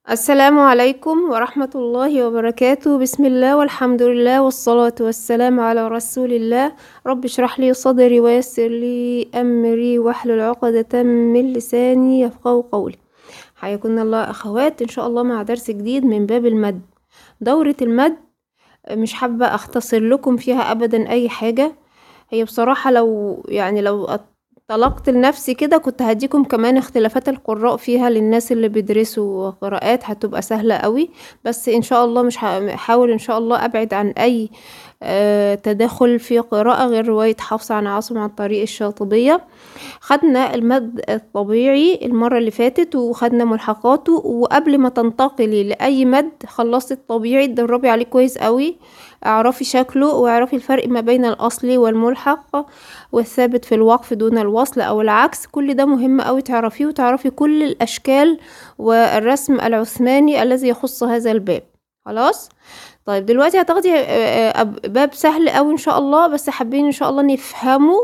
السلام عليكم ورحمة الله وبركاته بسم الله والحمد لله والصلاة والسلام على رسول الله رب اشرح لي صدري ويسر لي أمري واحلل عقدة من لساني يفقه قولي حياكم الله أخوات إن شاء الله مع درس جديد من باب المد دورة المد مش حابة أختصر لكم فيها أبدا أي حاجة هي بصراحة لو يعني لو طلقت لنفسي كده كنت هديكم كمان اختلافات القراء فيها للناس اللي بيدرسوا قراءات هتبقى سهلة قوي بس ان شاء الله مش هحاول ان شاء الله ابعد عن اي آه تداخل في قراءة غير رواية حفص عن عاصم عن طريق الشاطبية خدنا المد الطبيعي المرة اللي فاتت وخدنا ملحقاته وقبل ما تنتقلي لأي مد خلصت الطبيعي اتدربي عليه كويس قوي اعرفي شكله واعرفي الفرق ما بين الاصلي والملحق والثابت في الوقف دون الوصل او العكس كل ده مهم قوي تعرفيه وتعرفي كل الاشكال والرسم العثماني الذي يخص هذا الباب خلاص طيب دلوقتي هتاخدي باب سهل قوي ان شاء الله بس حابين ان شاء الله نفهمه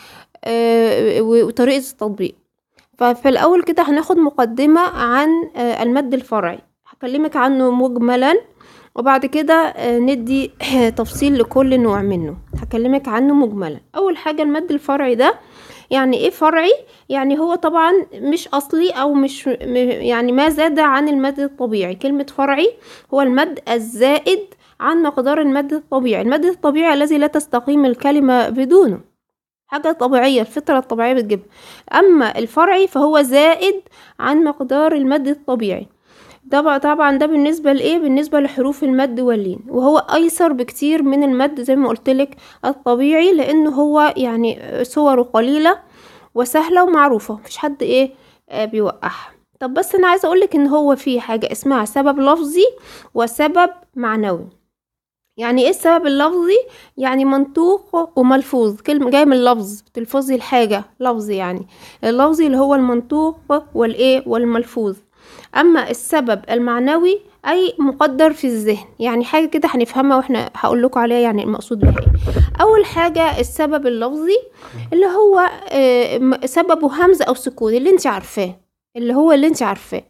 وطريقة التطبيق ففي الاول كده هناخد مقدمة عن المد الفرعي هكلمك عنه مجملا وبعد كده ندي تفصيل لكل نوع منه هكلمك عنه مجملا اول حاجه المد الفرعي ده يعني ايه فرعي يعني هو طبعا مش اصلي او مش يعني ما زاد عن المد الطبيعي كلمه فرعي هو المد الزائد عن مقدار المد الطبيعي المد الطبيعي الذي لا تستقيم الكلمه بدونه حاجة طبيعية الفطرة الطبيعية بتجيبها أما الفرعي فهو زائد عن مقدار المد الطبيعي طبعا طبعا ده بالنسبة لإيه بالنسبة لحروف المد واللين وهو أيسر بكتير من المد زي ما قلتلك الطبيعي لأنه هو يعني صوره قليلة وسهلة ومعروفة مفيش حد إيه آه بيوقعها طب بس أنا عايزة أقولك إن هو في حاجة اسمها سبب لفظي وسبب معنوي يعني ايه السبب اللفظي يعني منطوق وملفوظ كلمة جاية من اللفظ بتلفظي الحاجة لفظي يعني اللفظي اللي هو المنطوق والايه والملفوظ اما السبب المعنوي اي مقدر في الذهن يعني حاجه كده هنفهمها واحنا هقول لكم عليها يعني المقصود بها ايه اول حاجه السبب اللفظي اللي هو سببه همزه او سكون اللي انت عارفاه اللي هو اللي انت عارفاه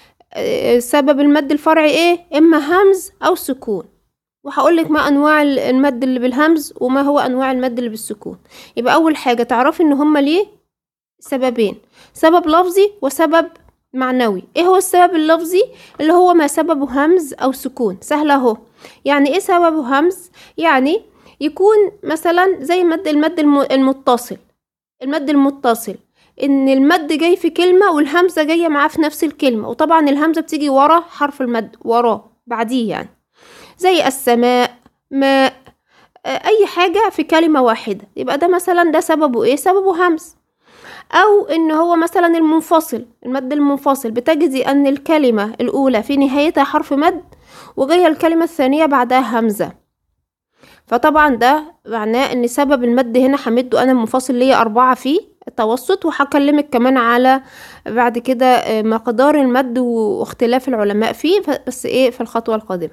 سبب المد الفرعي ايه اما همز او سكون وهقول لك ما انواع المد اللي بالهمز وما هو انواع المد اللي بالسكون يبقى اول حاجه تعرفي ان هما ليه سببين سبب لفظي وسبب معنوي ايه هو السبب اللفظي اللي هو ما سببه همز او سكون سهل اهو يعني ايه سببه همز يعني يكون مثلا زي مد المد المتصل المد المتصل ان المد جاي في كلمة والهمزة جاية معاه في نفس الكلمة وطبعا الهمزة بتيجي ورا حرف المد وراه بعديه يعني زي السماء ماء اي حاجة في كلمة واحدة يبقى ده مثلا ده سببه ايه سببه همز او ان هو مثلا المنفصل المد المنفصل بتجدي ان الكلمة الاولى في نهايتها حرف مد وجاية الكلمة الثانية بعدها همزة فطبعا ده معناه ان سبب المد هنا همده انا المنفصل ليا اربعة فيه التوسط وهكلمك كمان على بعد كده مقدار المد واختلاف العلماء فيه بس ايه في الخطوة القادمة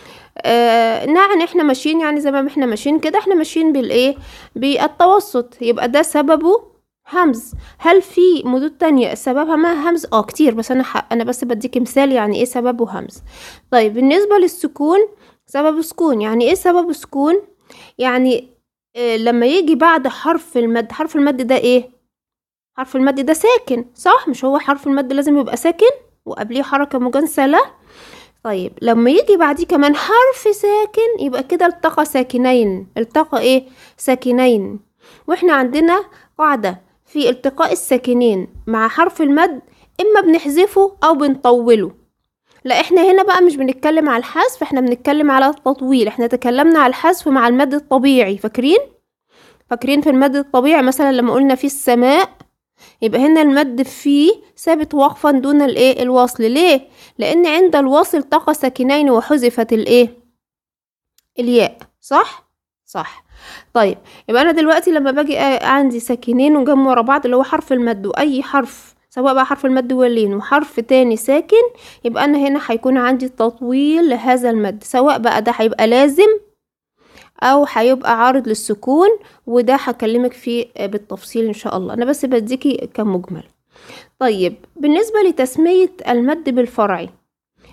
آه نعم احنا ماشيين يعني زي ما احنا ماشيين كده احنا ماشيين بالايه بالتوسط يبقى ده سببه همز هل في مدود تانية سببها ما همز اه كتير بس انا ح... انا بس بديك مثال يعني ايه سببه همز طيب بالنسبة للسكون سبب سكون يعني ايه سبب سكون يعني إيه لما يجي بعد حرف المد حرف المد ده ايه حرف المد ده ساكن صح مش هو حرف المد لازم يبقى ساكن وقبليه حركة مجنسلة طيب لما يجي بعديه كمان حرف ساكن يبقى كده التقى ساكنين التقى ايه ساكنين واحنا عندنا قاعدة في التقاء الساكنين مع حرف المد اما بنحذفه او بنطوله لا احنا هنا بقى مش بنتكلم على الحذف احنا بنتكلم على التطويل احنا تكلمنا على الحذف مع المد الطبيعي فاكرين فاكرين في المد الطبيعي مثلا لما قلنا في السماء يبقى هنا المد فيه ثابت وقفا دون الايه الوصل ليه لان عند الوصل تقى ساكنين وحذفت الايه الياء صح صح طيب يبقى انا دلوقتي لما باجي عندي ساكنين وجنب ورا بعض اللي هو حرف المد واي حرف سواء بقى حرف المد واللين وحرف تاني ساكن يبقى انا هنا هيكون عندي تطويل لهذا المد سواء بقى ده هيبقى لازم او هيبقى عارض للسكون وده هكلمك فيه بالتفصيل ان شاء الله انا بس بديكي كمجمل طيب بالنسبة لتسمية المد بالفرعي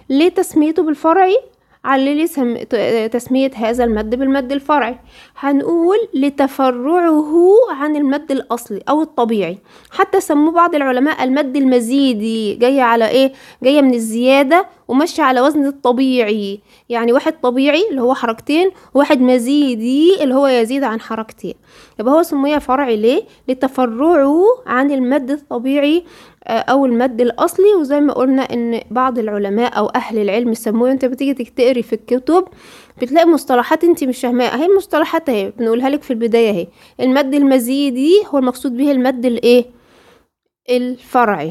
ليه تسميته بالفرعي عللي سم... ت- تسمية هذا المد بالمد الفرعي هنقول لتفرعه عن المد الأصلي أو الطبيعي حتى سموه بعض العلماء المد المزيدي جاية على إيه جاية من الزيادة وماشية على وزن الطبيعي يعني واحد طبيعي اللي هو حركتين وواحد مزيدي اللي هو يزيد عن حركتين يبقى هو سمي فرعي ليه لتفرعه عن المد الطبيعي آه، او المد الاصلي وزي ما قلنا ان بعض العلماء او اهل العلم سموه انت بتيجي تقري في الكتب بتلاقي مصطلحات انت مش فاهماها اهي المصطلحات اهي بنقولها لك في البدايه اهي المد المزيدي هو المقصود به المد الايه الفرعي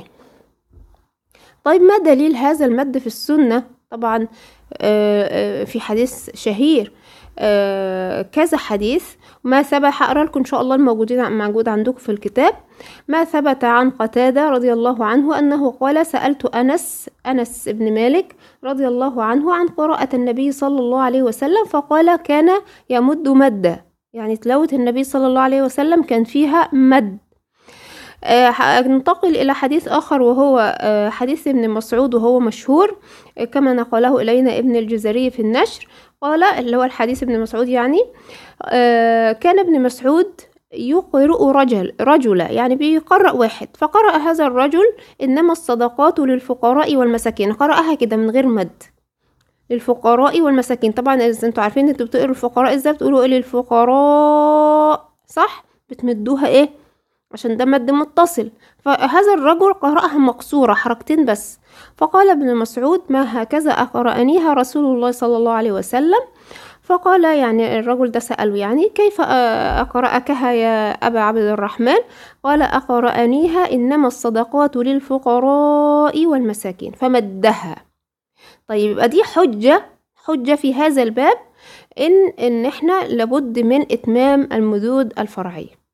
طيب ما دليل هذا المد في السنه طبعا آه، آه، في حديث شهير آه، كذا حديث ما ثبت هقرا لكم ان شاء الله الموجودين موجود عندكم في الكتاب ما ثبت عن قتادة رضي الله عنه أنه قال سألت أنس أنس بن مالك رضي الله عنه عن قراءة النبي صلى الله عليه وسلم فقال كان يمد مدا يعني تلاوة النبي صلى الله عليه وسلم كان فيها مد آه، ح- ننتقل إلى حديث آخر وهو آه، حديث ابن مسعود وهو مشهور آه، كما نقله إلينا ابن الجزري في النشر قال اللي هو الحديث ابن مسعود يعني آه، كان ابن مسعود يقرأ رجل رجلا يعني بيقرأ واحد فقرأ هذا الرجل إنما الصدقات للفقراء والمساكين قرأها كده من غير مد للفقراء والمساكين طبعا إذا انتوا عارفين انتوا بتقروا الفقراء ازاي بتقولوا ايه للفقراء صح بتمدوها ايه عشان ده مد متصل فهذا الرجل قرأها مقصورة حركتين بس فقال ابن مسعود ما هكذا أقرأنيها رسول الله صلى الله عليه وسلم فقال يعني الرجل ده سأله يعني كيف أقرأكها يا أبا عبد الرحمن قال أقرأنيها إنما الصدقات للفقراء والمساكين فمدها طيب يبقى دي حجة حجة في هذا الباب إن إن إحنا لابد من إتمام المدود الفرعية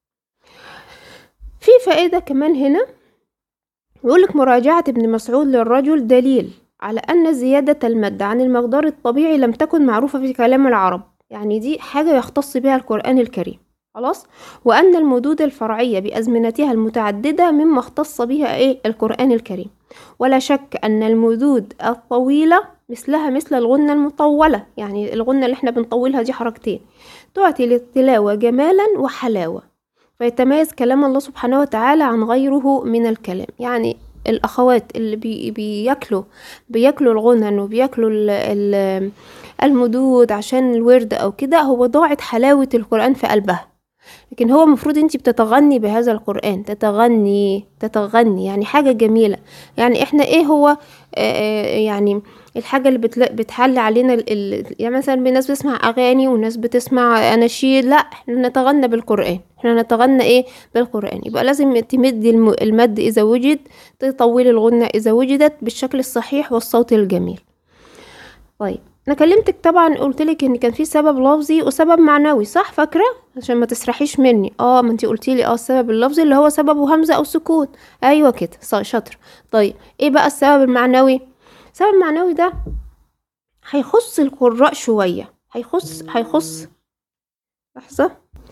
في فائدة كمان هنا يقولك مراجعة ابن مسعود للرجل دليل على أن زيادة المد عن المقدار الطبيعي لم تكن معروفة في كلام العرب يعني دي حاجة يختص بها القرآن الكريم خلاص وأن المدود الفرعية بأزمنتها المتعددة مما اختص بها إيه القرآن الكريم ولا شك أن المدود الطويلة مثلها مثل الغنة المطولة يعني الغنة اللي احنا بنطولها دي حركتين تعطي للتلاوة جمالا وحلاوة فيتميز كلام الله سبحانه وتعالى عن غيره من الكلام يعني الأخوات اللي بي بياكلوا بياكلوا الغنن وبياكلوا ال ال المدود عشان الورد أو كده هو ضاعت حلاوة القرآن في قلبها لكن هو المفروض انت بتتغني بهذا القرآن تتغني تتغني يعني حاجة جميلة يعني احنا ايه هو آه يعني الحاجة اللي بتل... بتحل علينا ال... ال... يعني مثلا الناس بتسمع أغاني وناس بتسمع أناشيد لا احنا نتغنى بالقرآن احنا نتغنى ايه بالقرآن يبقى لازم تمدي الم... المد إذا وجد تطولي الغنة إذا وجدت بالشكل الصحيح والصوت الجميل طيب انا كلمتك طبعا قلت لك ان كان في سبب لفظي وسبب معنوي صح فاكره عشان ما تسرحيش مني اه ما انتي قلتي لي اه السبب اللفظي اللي هو سببه همزه او سكون ايوه كده شاطر طيب ايه بقى السبب المعنوي السبب المعنوي ده هيخص القراء شويه هيخص هيخص لحظه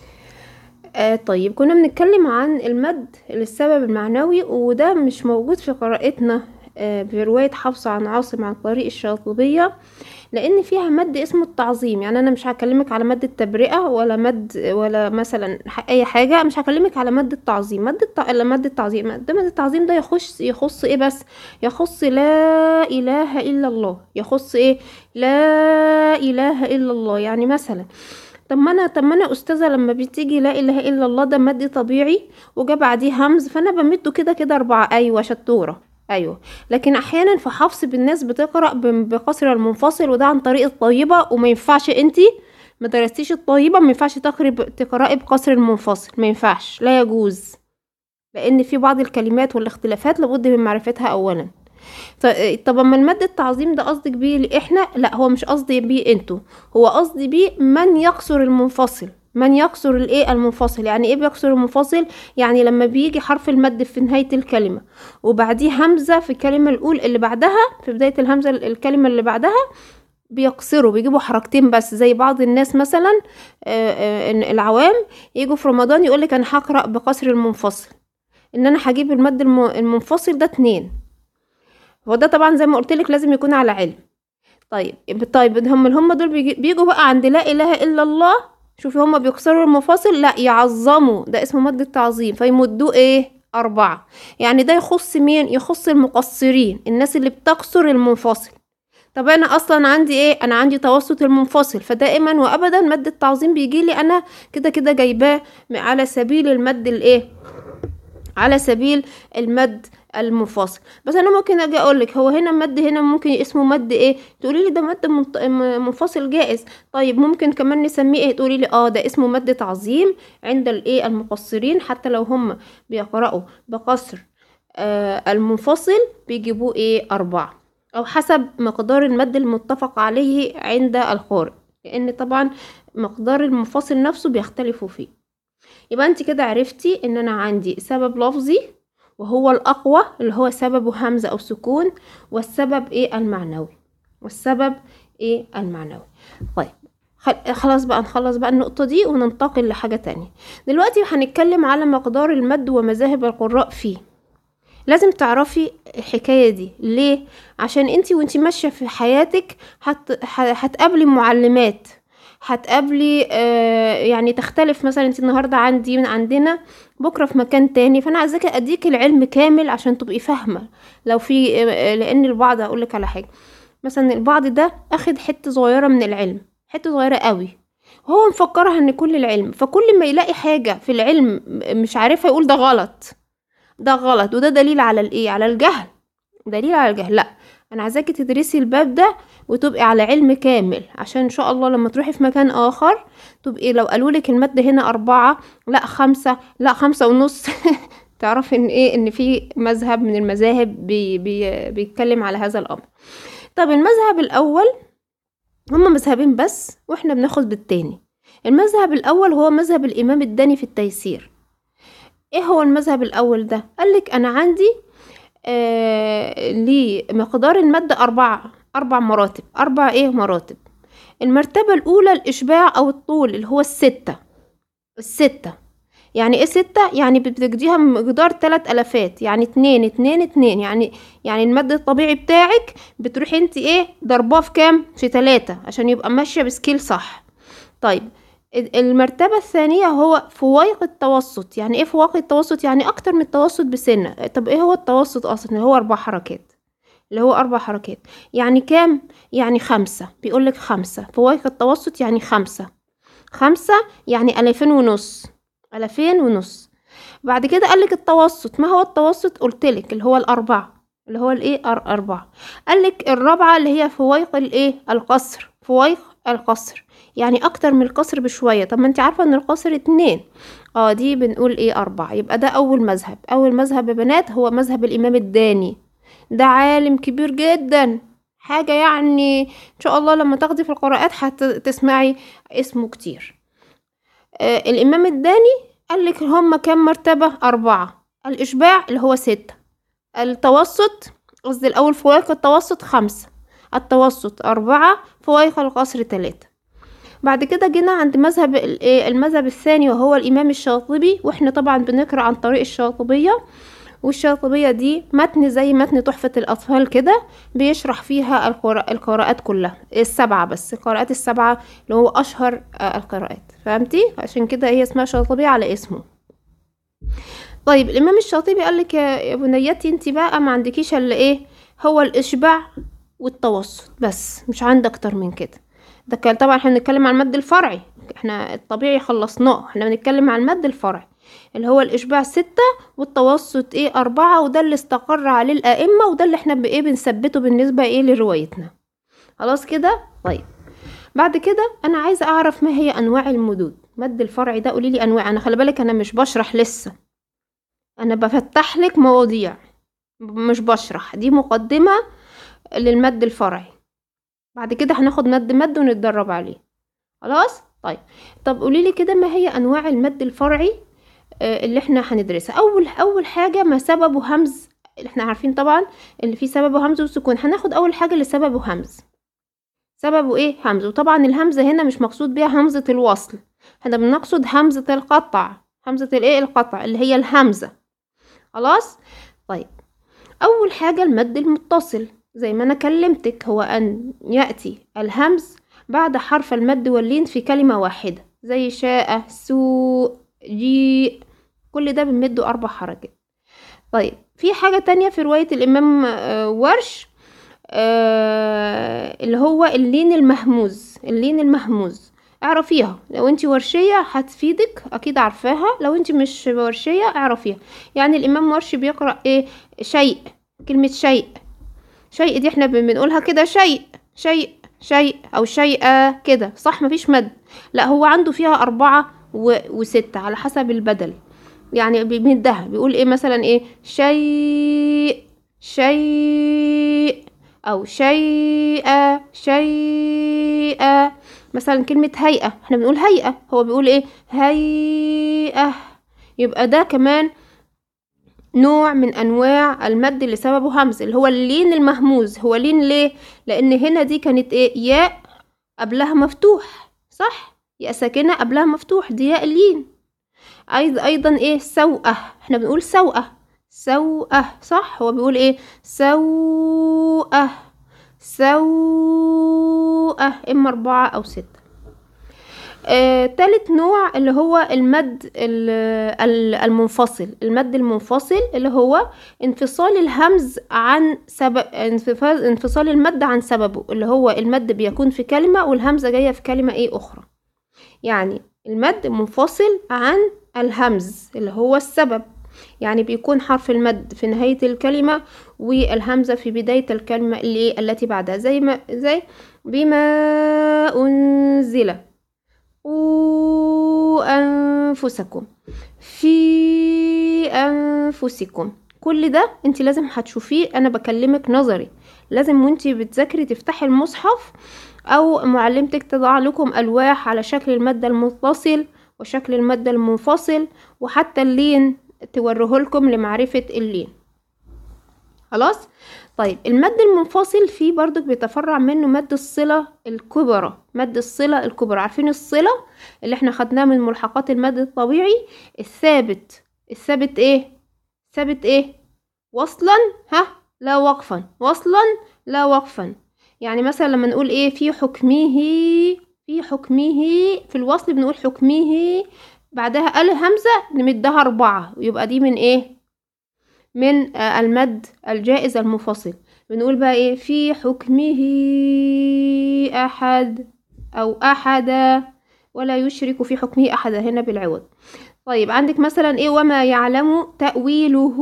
آه طيب كنا بنتكلم عن المد للسبب المعنوي وده مش موجود في قراءتنا آه برواية حفصة عن عاصم عن طريق الشاطبية لان فيها مد اسمه التعظيم يعني انا مش هكلمك على مد التبرئة ولا مد ولا مثلا اي حاجة مش هكلمك على مد التعظيم مد التع... مد التعظيم ده مد التعظيم ده يخص يخص ايه بس يخص لا اله الا الله يخص ايه لا اله الا الله يعني مثلا طب ما انا طب ما انا استاذه لما بتيجي لا اله الا الله ده مد طبيعي وجا بعديه همز فانا بمده كده كده اربعه ايوه شطوره ايوه لكن احيانا في حفص بالناس بتقرا بقصر المنفصل وده عن طريق الطيبه وما ينفعش انتي ما درستيش الطيبه ما ينفعش تقري تقراي بقصر المنفصل ما ينفعش لا يجوز لان في بعض الكلمات والاختلافات لابد من معرفتها اولا طب اما المد التعظيم ده قصدك بيه احنا لا هو مش قصدي بيه انتوا هو قصدي بيه من يقصر المنفصل من يقصر الايه المنفصل يعني ايه بيقصر المنفصل يعني لما بيجي حرف المد في نهايه الكلمه وبعديه همزه في الكلمه الاولى اللي بعدها في بدايه الهمزه الكلمه اللي بعدها بيقصروا بيجيبوا حركتين بس زي بعض الناس مثلا العوام يجوا في رمضان يقولك انا هقرا بقصر المنفصل ان انا هجيب المد المنفصل ده اتنين هو ده طبعا زي ما قلت لك لازم يكون على علم طيب طيب هم هم دول بيجي- بيجوا بقى عند لا اله الا الله شوفي هم بيكسروا المفاصل لا يعظموا ده اسمه مد التعظيم فيمدوه ايه أربعة يعني ده يخص مين يخص المقصرين الناس اللي بتكسر المنفصل طب انا اصلا عندي ايه انا عندي توسط المنفصل فدائما وابدا مد التعظيم بيجي لي انا كده كده جايباه على سبيل المد الايه على سبيل المد المنفصل بس انا ممكن اجي اقول لك هو هنا مد هنا ممكن اسمه مد ايه تقولي لي ده مد منط- م- منفصل جائز طيب ممكن كمان نسميه ايه تقولي لي اه ده اسمه مد تعظيم عند الايه المقصرين حتى لو هم بيقرأوا بقصر آه المنفصل بيجيبوه ايه أربعة أو حسب مقدار المد المتفق عليه عند القارئ لأن طبعا مقدار المنفصل نفسه بيختلفوا فيه يبقى انت كده عرفتي ان انا عندي سبب لفظي وهو الأقوى اللي هو سببه همزة أو سكون والسبب ايه المعنوي والسبب ايه المعنوي طيب خل- خلاص بقى نخلص بقى النقطة دي وننتقل لحاجة تانية دلوقتي هنتكلم على مقدار المد ومذاهب القراء فيه لازم تعرفي الحكاية دي ليه عشان انتي وانتي ماشية في حياتك هت... ه- هتقابلي معلمات هتقابلي آه يعني تختلف مثلا انت النهارده عندي من عندنا بكره في مكان تاني فانا عايزاكي اديك العلم كامل عشان تبقي فاهمه لو في آه، لان البعض هقول لك على حاجه مثلا البعض ده اخد حته صغيره من العلم حته صغيره قوي هو مفكرها ان كل العلم فكل ما يلاقي حاجه في العلم مش عارفها يقول ده غلط ده غلط وده دليل على الايه على الجهل دليل على الجهل لا انا عايزاكي تدرسي الباب ده وتبقي على علم كامل عشان ان شاء الله لما تروحي في مكان اخر تبقي لو قالوا لك المد هنا أربعة لا خمسة لا خمسة ونص تعرفي ان ايه ان في مذهب من المذاهب بي بي بيتكلم على هذا الامر طب المذهب الاول هما مذهبين بس واحنا بناخد بالتاني المذهب الاول هو مذهب الامام الداني في التيسير ايه هو المذهب الاول ده قالك انا عندي آه لمقدار المادة أربعة أربع مراتب أربع إيه مراتب المرتبة الأولى الإشباع أو الطول اللي هو الستة الستة يعني إيه ستة؟ يعني بتجديها مقدار تلات ألفات يعني اتنين اتنين اتنين يعني يعني المد الطبيعي بتاعك بتروحي انت ايه ضرباه في كام؟ في تلاتة عشان يبقى ماشية بسكيل صح طيب ال- المرتبة الثانية هو فوائق التوسط يعني ايه فوائق التوسط يعني اكتر من التوسط بسنة طب ايه هو التوسط اصلا اللي هو اربع حركات اللي هو اربع حركات يعني كام يعني خمسة بيقولك خمسة فوائق التوسط يعني خمسة خمسة يعني ألفين ونص ألفين ونص بعد كده قالك التوسط ما هو التوسط قلتلك اللي هو الأربعة اللي هو الايه أر- أربعة قالك الرابعة اللي هي فوائق الايه القصر فوائق القصر يعني اكتر من القصر بشوية طب ما انت عارفة ان القصر اتنين اه دي بنقول ايه اربعة يبقى ده اول مذهب اول مذهب يا بنات هو مذهب الامام الداني ده عالم كبير جدا حاجة يعني ان شاء الله لما تاخدي في القراءات هتسمعي اسمه كتير آه الامام الداني قالك هما كام مرتبة اربعة الاشباع اللي هو ستة التوسط قصدي الاول فوائق التوسط خمسة التوسط أربعة فوائق القصر تلاتة بعد كده جينا عند مذهب ال- إيه المذهب الثاني وهو الإمام الشاطبي واحنا طبعا بنقرأ عن طريق الشاطبية والشاطبية دي متن زي متن تحفة الأطفال كده بيشرح فيها القراء القراءات كلها السبعة بس القراءات السبعة اللي هو أشهر آه، القراءات فهمتي عشان كده هي اسمها شاطبية على اسمه طيب الإمام الشاطبي قالك يا يا بنيتي انت بقى ما عندكيش الا ايه هو الإشباع والتوسط بس مش عندك أكتر من كده ده كان طبعا احنا بنتكلم عن المد الفرعي احنا الطبيعي خلصناه احنا بنتكلم عن المد الفرعي اللي هو الإشباع ستة والتوسط ايه أربعة وده اللي استقر عليه الأئمة وده اللي احنا بايه بنثبته بالنسبة ايه لروايتنا خلاص كده طيب بعد كده انا عايزه اعرف ما هي انواع المدود مد الفرعي ده قولي لي انواع انا خلي بالك انا مش بشرح لسه انا بفتح لك مواضيع مش بشرح دي مقدمه للمد الفرعي بعد كده هناخد مد مد ونتدرب عليه خلاص طيب طب قولي لي كده ما هي انواع المد الفرعي آه، اللي احنا هندرسها اول اول حاجه ما سببه همز احنا عارفين طبعا اللي فيه سببه همز وسكون هناخد اول حاجه اللي سببه همز سببه ايه همز وطبعا الهمزه هنا مش مقصود بيها همزه الوصل احنا بنقصد همزه القطع همزه الايه القطع اللي هي الهمزه خلاص طيب اول حاجة المد المتصل زي ما انا كلمتك هو ان يأتي الهمز بعد حرف المد واللين في كلمة واحدة زي شاء سوء جيء كل ده بنمده اربع حركات طيب في حاجة تانية في رواية الامام آه، ورش آه، اللي هو اللين المهموز اللين المهموز اعرفيها لو انت ورشية هتفيدك اكيد عارفاها لو انت مش ورشية اعرفيها يعني الامام ورش بيقرأ ايه شيء كلمة شيء شيء دي احنا بن- بنقولها كده شيء شيء شيء او شيئة كده صح مفيش مد لا هو عنده فيها اربعة و... وستة على حسب البدل يعني بيمدها بيقول ايه مثلا ايه شيء شيء او شيئة شيئة مثلا كلمة هيئة احنا بنقول هيئة هو بيقول ايه هيئة يبقى ده كمان نوع من انواع المد اللي سببه همز اللي هو اللين المهموز هو لين ليه لان هنا دي كانت ايه ياء قبلها مفتوح صح ياء ساكنة قبلها مفتوح دي ياء اللين أيضا أيضا إيه سوءة إحنا بنقول سوءة سوءة صح هو بيقول إيه سوءة سوءة إما أربعة أو ستة آه، تالت نوع اللي هو المد ال- ال- المنفصل المد المنفصل اللي هو انفصال الهمز عن سبب انفصال انفصال المد عن سببه اللي هو المد بيكون في كلمة والهمزة جاية في كلمة ايه أخرى يعني المد منفصل عن الهمز اللي هو السبب يعني بيكون حرف المد في نهاية الكلمة والهمزة في بداية الكلمة اللي التي بعدها زي ما زي بما أنزل قوا أنفسكم في أنفسكم كل ده انت لازم هتشوفيه انا بكلمك نظري لازم وانت بتذاكري تفتحي المصحف او معلمتك تضع لكم الواح على شكل المادة المتصل وشكل المادة المنفصل وحتى اللين توريه لكم لمعرفة اللين خلاص طيب المد المنفصل فيه برضك بيتفرع منه مد الصلة الكبرى مد الصلة الكبرى عارفين الصلة اللي احنا خدناه من ملحقات المد الطبيعي الثابت الثابت ايه ثابت ايه وصلا ها لا وقفا وصلا لا وقفا يعني مثلا لما نقول ايه في حكمه في حكمه في الوصل بنقول حكمه بعدها ال همزة نمدها أربعة يبقى دي من ايه من آه، المد الجائز المنفصل بنقول بقى ايه في حكمه أحد أو أحد ولا يشرك في حكمه أحد هنا بالعوض طيب عندك مثلا ايه وما يعلم تأويله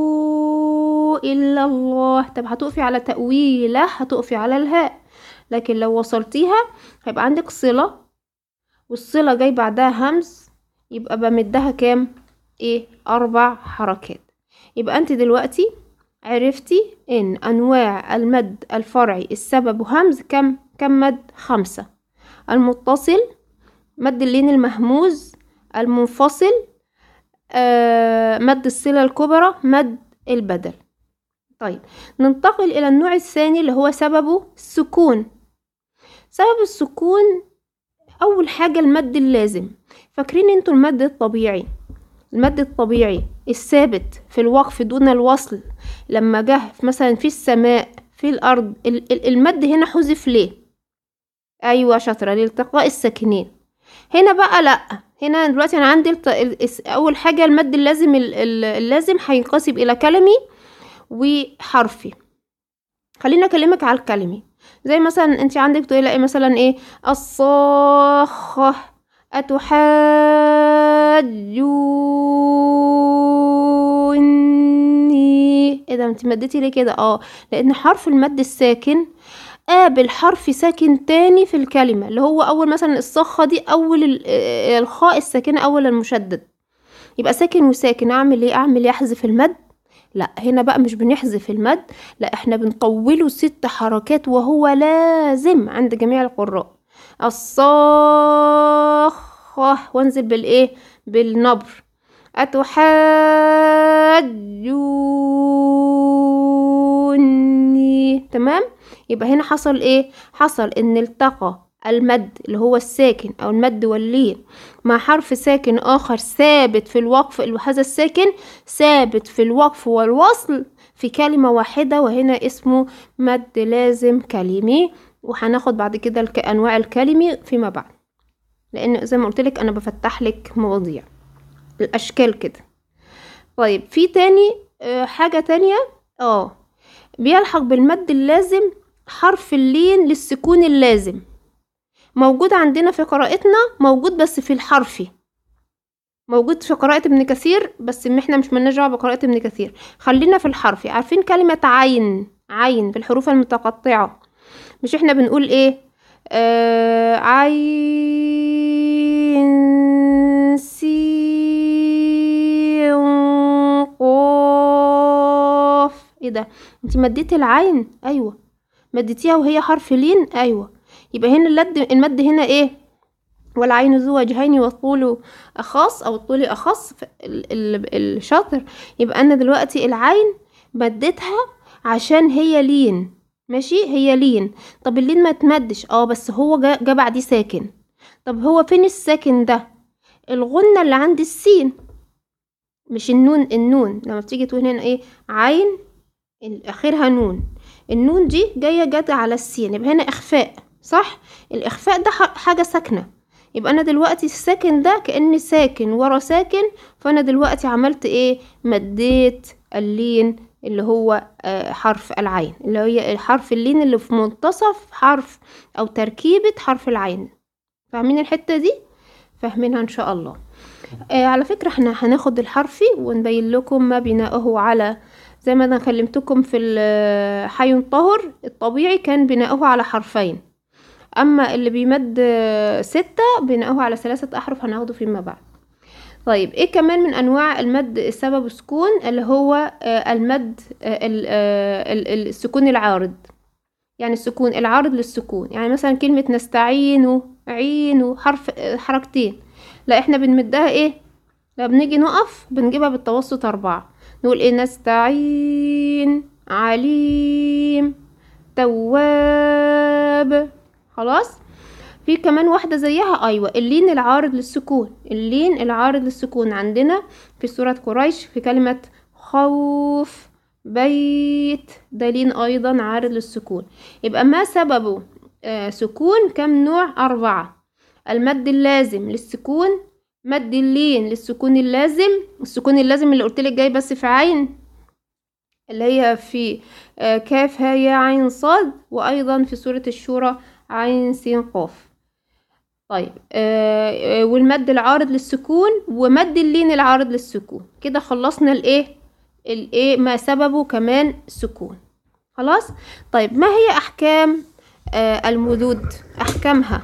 إلا الله طب هتقفي على تأويله هتقفي على الهاء لكن لو وصلتيها هيبقى عندك صلة والصلة جاي بعدها همز يبقى بمدها كام ايه أربع حركات يبقى انت دلوقتي عرفتي ان انواع المد الفرعي السبب همز كم كم مد خمسة المتصل مد اللين المهموز المنفصل آه مد الصلة الكبرى مد البدل طيب ننتقل إلى النوع الثاني اللي هو سببه السكون سبب السكون أول حاجة المد اللازم فاكرين انتوا المد الطبيعي المد الطبيعي الثابت في الوقف دون الوصل لما جه مثلا في السماء في الأرض ال- ال- المد هنا حذف ليه أيوة شاطرة لالتقاء الساكنين هنا بقى لأ هنا دلوقتي أنا عندي الت- ال- الس- أول حاجة المد اللازم ال- ال- اللازم هينقسم إلى كلمي وحرفي خليني أكلمك على الكلمي زي مثلا انت عندك تقولي ايه مثلا ايه الصاخة أتحاجوني ايه ده انت مديتي ليه كده اه لان حرف المد الساكن قابل حرف ساكن تاني في الكلمة اللي هو أول مثلا الصخة دي أول ال- آه، الخاء الساكنة أول المشدد يبقى ساكن وساكن أعمل ايه أعمل ايه أحذف المد لا هنا بقى مش بنحذف المد لا احنا بنطوله ست حركات وهو لازم عند جميع القراء الصاخة وانزل بالايه بالنبر أتحاجوني تمام يبقى هنا حصل ايه حصل ان التقى المد اللي هو الساكن أو المد واللين مع حرف ساكن آخر ثابت في الوقف وهذا الساكن ثابت في الوقف والوصل في كلمة واحدة وهنا اسمه مد لازم كلمي وهناخد بعد كده الك- أنواع الكلمي فيما بعد لأن زي ما قلت لك أنا بفتح لك مواضيع الأشكال كده طيب في تاني آه، حاجة تانية اه بيلحق بالمد اللازم حرف اللين للسكون اللازم موجود عندنا في قراءتنا موجود بس في الحرفي موجود في قراءة ابن كثير بس م- احنا مش ملناش دعوة بقراءة ابن كثير خلينا في الحرفي عارفين كلمة عين عين بالحروف المتقطعة مش احنا بنقول ايه آه عين سين قاف ايه ده انت مديتي العين ايوه مديتيها وهي حرف لين ايوه يبقى هنا اللد المد هنا ايه والعين ذو وجهين والطول أخص أو الطول أخص ف- ال- ال- الشطر يبقى أنا دلوقتي العين مديتها عشان هي لين ماشي هي لين طب اللين ما تمدش اه بس هو جا, جا بعديه ساكن طب هو فين الساكن ده الغنة اللي عند السين مش النون النون لما بتيجي تقول هنا ايه عين ال- اخرها نون النون دي جايه جت على السين يبقى هنا اخفاء صح الاخفاء ده ح- حاجه ساكنه يبقى انا دلوقتي الساكن ده كأن ساكن ورا ساكن فانا دلوقتي عملت ايه مديت اللين اللي هو آه، حرف العين اللي هي حرف اللين اللي في منتصف حرف او تركيبة حرف العين فاهمين الحتة دي فاهمينها ان شاء الله آه على فكرة احنا هناخد الحرفي ونبين لكم ما بناؤه على زي ما انا كلمتكم في ال- حي طهر الطبيعي كان بناؤه على حرفين اما اللي بيمد آه، ستة بناؤه على ثلاثة احرف هناخده فيما بعد طيب ايه كمان من انواع المد السبب سكون اللي هو آه، المد آه، ال- آه، ال- ال- السكون العارض يعني السكون العارض للسكون يعني مثلا كلمة نستعين عين حرف آه، حركتين لا احنا بنمدها ايه لا بنيجي نقف بنجيبها بالتوسط أربعة نقول ايه نستعين عليم تواب خلاص في كمان واحدة زيها أيوة اللين العارض للسكون اللين العارض للسكون عندنا في سورة قريش في كلمة خوف بيت ده لين أيضا عارض للسكون يبقى ما سببه آه سكون كم نوع أربعة المد اللازم للسكون مد اللين للسكون اللازم السكون اللازم اللي قلتلك جاي بس في عين اللي هي في آه، كاف ها يا عين صاد وأيضا في سورة الشورى عين سين قاف طيب آه آه، والمد العارض للسكون ومد اللين العارض للسكون كده خلصنا الايه الايه ما سببه كمان سكون خلاص طيب ما هي احكام آه المدود احكامها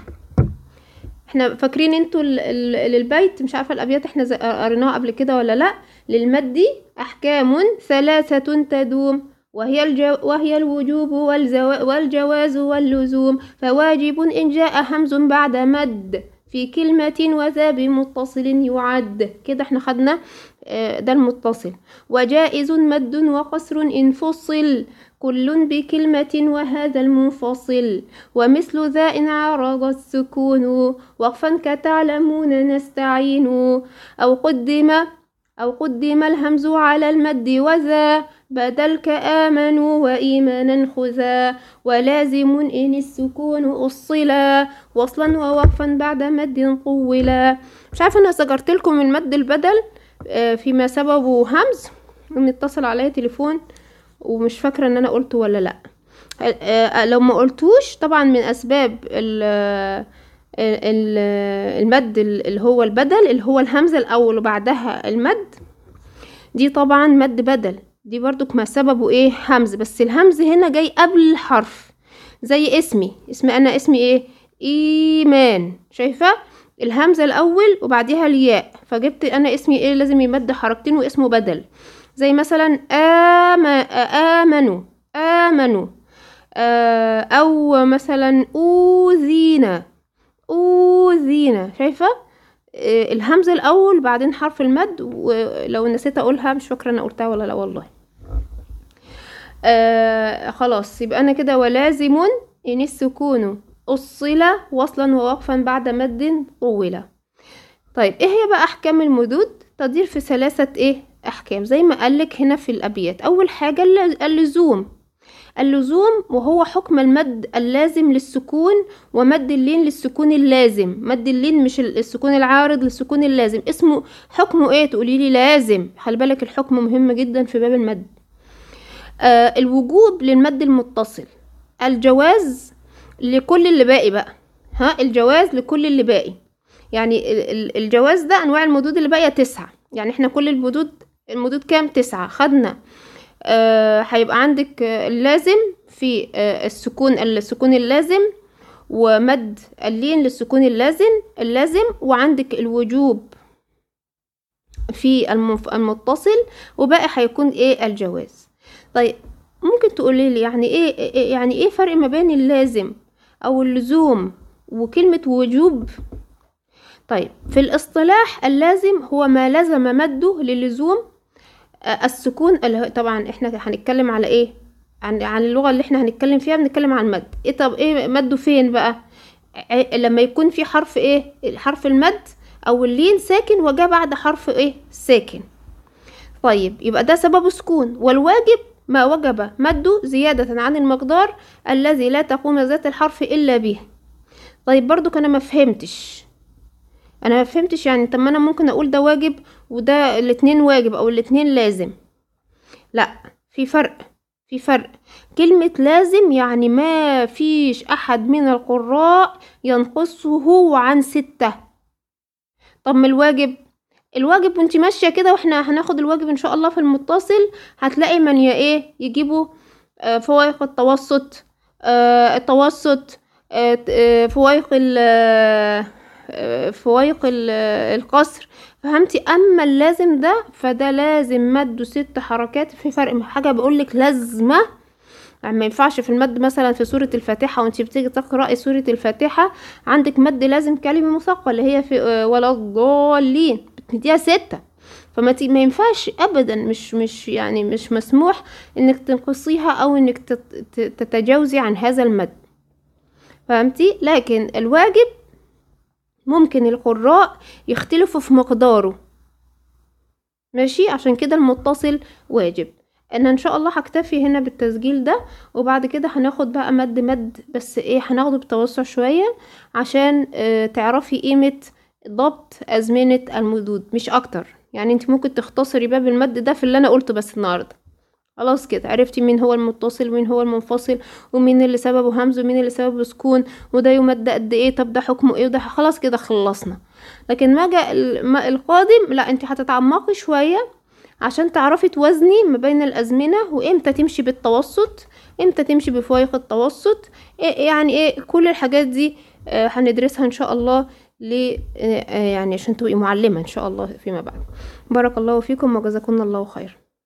احنا فاكرين انتوا ال- ال- للبيت مش عارفه الابيات احنا ز- قريناها قبل كده ولا لا للمد احكام ثلاثه تدوم وهي الجو وهي الوجوب والزو والجواز واللزوم فواجب ان جاء همز بعد مد في كلمة وذا بمتصل يعد كده احنا خدنا آه، ده المتصل وجائز مد وقصر إن فصل كل بكلمة وهذا المنفصل ومثل ذا إن عرض السكون وقفا كتعلمون نستعين أو قدم أو قدم الهمز على المد وذا بدل كآمنوا وإيمانا خذا ولازم إن السكون أصلا وصلا ووقفا بعد مد طولا مش عارفة أنا سجرت لكم المد البدل آه، فيما سببه همز إن اتصل عليا تليفون ومش فاكرة ان انا قلته ولا لا آه، لو ما قلتوش طبعا من اسباب ال ال- المد اللي هو البدل اللي هو الهمزة الاول وبعدها المد دي طبعا مد بدل دي برضك ما سببه ايه همز بس الهمز هنا جاي قبل الحرف زي اسمي اسمي انا اسمي ايه ايمان شايفه الهمزه الاول وبعديها الياء فجبت انا اسمي ايه لازم يمد حركتين واسمه بدل زي مثلا آم آمنوا آمنوا آه، أو مثلا أوذينا أوذينا شايفة آه، الهمزة الأول بعدين حرف المد ولو نسيت أقولها مش فاكرة أنا قلتها ولا لا والله آه خلاص يبقى أنا كده ولازم إن السكون أصل وصلا ووقفا بعد مد طول طيب ايه هي بقى احكام المدود تدير في ثلاثة ايه احكام زي ما قالك هنا في الابيات اول حاجة الل- اللزوم اللزوم وهو حكم المد اللازم للسكون ومد اللين للسكون اللازم مد اللين مش ال- السكون العارض للسكون اللازم اسمه حكمه ايه تقولي لي لازم خلي بالك الحكم مهم جدا في باب المد آه الوجوب للمد المتصل الجواز لكل اللي باقي بقى ها الجواز لكل اللي باقي يعني ال- ال- الجواز ده انواع المدود اللي باقيه تسعة يعني احنا كل المدود المدود كام تسعة خدنا آه هيبقى عندك آه، اللازم في آه السكون السكون اللازم ومد اللين للسكون اللازم اللازم وعندك الوجوب في المف- المتصل وباقي هيكون ايه الجواز طيب ممكن تقولي لي يعني ايه إيه- يعني ايه فرق ما بين اللازم او اللزوم وكلمة وجوب طيب في الاصطلاح اللازم هو ما لزم مده للزوم آه، السكون اللي هو طبعا احنا هنتكلم على ايه عن عن اللغة اللي احنا هنتكلم فيها بنتكلم عن المد ايه طب ايه مده فين بقى ع- لما يكون في حرف ايه حرف المد او اللين ساكن وجاء بعد حرف ايه ساكن طيب يبقى ده سبب سكون والواجب ما وجب مده زيادة عن المقدار الذي لا تقوم ذات الحرف إلا به طيب برضو أنا ما فهمتش أنا ما فهمتش يعني طب ما أنا ممكن أقول ده واجب وده الاتنين واجب أو الاتنين لازم لا في فرق في فرق كلمة لازم يعني ما فيش أحد من القراء ينقصه عن ستة طب ما الواجب الواجب وانت ماشية كده واحنا هناخد الواجب ان شاء الله في المتصل هتلاقي من يا ايه يجيبوا آه، فوائق التوسط آه، التوسط آه، ت- آه، فوائق ال آه، فوائق ال- آه، القصر فهمتي اما اللازم ده فده لازم مده ست حركات في فرق حاجة بقولك لازمة يعني ما ينفعش في المد مثلا في سورة الفاتحة وانت بتيجي تقرأي سورة الفاتحة عندك مد لازم كلمة مثقلة هي في آه، ولا الضالين بتديها ستة فما تي- ما ينفعش ابدا مش مش يعني مش مسموح انك تنقصيها او انك تت- ت- تتجاوزي عن هذا المد فهمتي لكن الواجب ممكن القراء يختلفوا في مقداره ماشي عشان كده المتصل واجب انا ان شاء الله هكتفي هنا بالتسجيل ده وبعد كده هناخد بقى مد مد بس ايه هناخده بتوسع شوية عشان اه تعرفي قيمة ضبط أزمنة المدود مش أكتر يعني انت ممكن تختصري باب المد ده في اللي أنا قلته بس النهاردة خلاص كده عرفتي مين هو المتصل ومين هو المنفصل ومين اللي سببه همز ومين اللي سببه سكون وده يمد قد ايه طب ده حكمه ايه وده خلاص كده خلصنا لكن ما جاء الم- القادم لا انت هتتعمقي شوية عشان تعرفي توازني ما بين الأزمنة وامتى تمشي بالتوسط امتى تمشي بفوائق التوسط إيه يعني ايه كل الحاجات دي آه، هندرسها ان شاء الله ل آه، يعني عشان تبقي معلمة ان شاء الله فيما بعد بارك الله فيكم وجزاكم الله خير